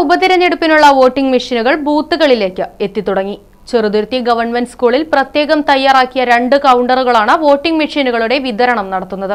ഉപതെരഞ്ഞെടുപ്പിനുള്ള voting മെഷീനുകൾ ബൂത്തുകളിലേക്ക് എത്തിത്തുടങ്ങി Cheruthuruthy government സ്കൂളിൽ പ്രത്യേകം തയ്യാറാക്കിയ രണ്ട് കൗണ്ടറുകളാണ് വോട്ടിംഗ് മെഷീനുകളുടെ വിതരണം നടത്തുന്നത്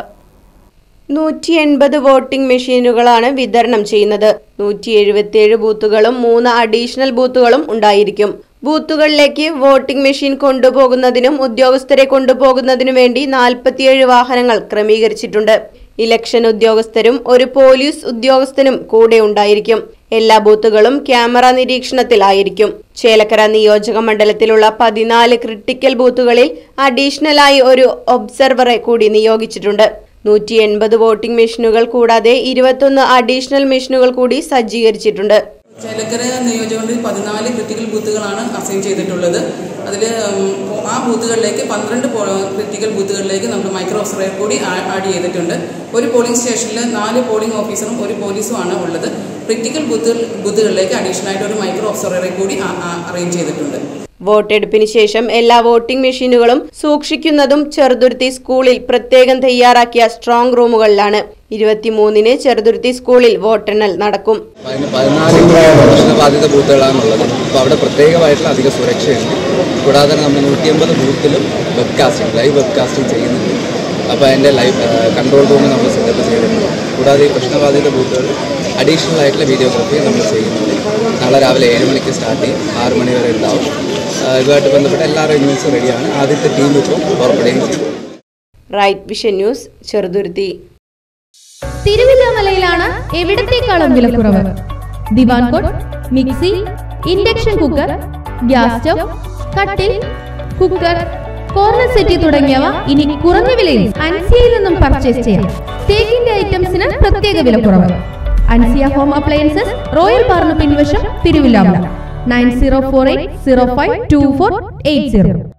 നൂറ്റി എൺപത് വോട്ടിംഗ് മെഷീനുകളാണ് വിതരണം ചെയ്യുന്നത് നൂറ്റി എഴുപത്തിയേഴ് ബൂത്തുകളും മൂന്ന് അഡീഷണൽ ബൂത്തുകളും ഉണ്ടായിരിക്കും ബൂത്തുകളിലേക്ക് വോട്ടിംഗ് മെഷീൻ കൊണ്ടുപോകുന്നതിനും ഉദ്യോഗസ്ഥരെ കൊണ്ടുപോകുന്നതിനു വേണ്ടി നാൽപ്പത്തിയേഴ് വാഹനങ്ങൾ ക്രമീകരിച്ചിട്ടുണ്ട് ഇലക്ഷൻ ഉദ്യോഗസ്ഥരും ഒരു പോലീസ് ഉദ്യോഗസ്ഥനും കൂടെ ഉണ്ടായിരിക്കും എല്ലാ ബൂത്തുകളും ക്യാമറ നിരീക്ഷണത്തിലായിരിക്കും ചേലക്കര നിയോജക മണ്ഡലത്തിലുള്ള പതിനാല് ക്രിട്ടിക്കൽ ബൂത്തുകളിൽ അഡീഷണലായി ഒരു ഒബ്സർവറെ കൂടി നിയോഗിച്ചിട്ടുണ്ട് നൂറ്റി എൺപത് വോട്ടിംഗ് മെഷീനുകൾ കൂടാതെ ഇരുപത്തൊന്ന് അഡീഷണൽ മെഷീനുകൾ കൂടി സജ്ജീകരിച്ചിട്ടുണ്ട് ചേലക്കര നിയോജകമണ്ഡലത്തിൽ പതിനാല് ക്രിട്ടിക്കൽ ബൂത്തുകളാണ് അസൈൻ ചെയ്തിട്ടുള്ളത് അതിൽ ആ ബൂത്തുകളിലേക്ക് പന്ത്രണ്ട് ക്രിട്ടിക്കൽ ബൂത്തുകളിലേക്ക് നമ്മൾ മൈക്രോ ഒബ്സർവർ കൂടി ആ- ആഡ് ചെയ്തിട്ടുണ്ട് ഒരു പോളിംഗ് സ്റ്റേഷനിൽ നാല് പോളിംഗ് ഓഫീസറും ഒരു പോലീസുമാണ് ഉള്ളത് ക്രിട്ടിക്കൽ ബൂത്തുകൾ ബൂത്തുകളിലേക്ക് അഡീഷണൽ ആയിട്ട് ഒരു മൈക്രോ ഒബ്സർവറെ കൂടി അറേഞ്ച് ചെയ്തിട്ടുണ്ട് വോട്ടെടുപ്പിന് ശേഷം എല്ലാ വോട്ടിംഗ് മെഷീനുകളും സൂക്ഷിക്കുന്നതും ചെറുതുരുത്തി സ്കൂളിൽ പ്രത്യേകം തയ്യാറാക്കിയ സ്ട്രോങ് റൂമുകളിലാണ് ഇരുപത്തിമൂന്നിന് ചെറുതുരുത്തി സ്കൂളിൽ വോട്ടെണ്ണൽ നടക്കും അതിന് പതിനാല് പ്രശ്നബാധിത ബൂത്തുകളാണുള്ളത് അപ്പോൾ അവിടെ പ്രത്യേകമായിട്ടുള്ള അധിക സുരക്ഷയുണ്ട് കൂടാതെ തന്നെ നമ്മൾ നൂറ്റി അമ്പത് ബൂത്തിലും web casting live web casting ചെയ്യുന്നുണ്ട് അപ്പോൾ അതിൻ്റെ ലൈവ് കൺട്രോൾ റൂം നമ്മൾ സെറ്റപ്പ് ചെയ്തിട്ടുണ്ട് കൂടാതെ ഈ പ്രശ്നബാധിത ബൂത്തുകൾ അഡീഷണൽ ആയിട്ടുള്ള വീഡിയോഗ്രാഫി നമ്മൾ ചെയ്യുന്നുണ്ട് നാളെ രാവിലെ ഏഴ് മണിക്ക് സ്റ്റാർട്ട് ചെയ്യും ആറ് മണി വരെ ഉണ്ടാവും ആ, ഇതുമായിട്ട് ബന്ധപ്പെട്ട എല്ലാ അറേഞ്ച്മെൻറ്റ്സും റെഡിയാണ് ആദ്യത്തെ ടീം ഇപ്പോൾ പുറപ്പെടുകയും ചെയ്തു റൈറ്റ് വിഷൻ ന്യൂസ് ചെറുതുരുത്തി തിരുവില്ലാമലയിലാണ് എവിടത്തേക്കാളും വിലക്കുറവ് divan cot mixie induction cooker gas stove കട്ടിൽ കുക്കർ കോർണർ സെറ്റി തുടങ്ങിയവ ഇനി കുറഞ്ഞ വിലയിൽ അൻസിയയിൽ നിന്നും പർച്ചേസ് ചെയ്യാം തേക്കിന്റെ ഐറ്റംസിന് പ്രത്യേക വിലക്കുറവ് അൻസിയ ഹോം അപ്ലയൻസസ് റോയൽ പാർന്ന് പിൻവശം Thiruvilwamala nine zero four eight zero five two four eight zero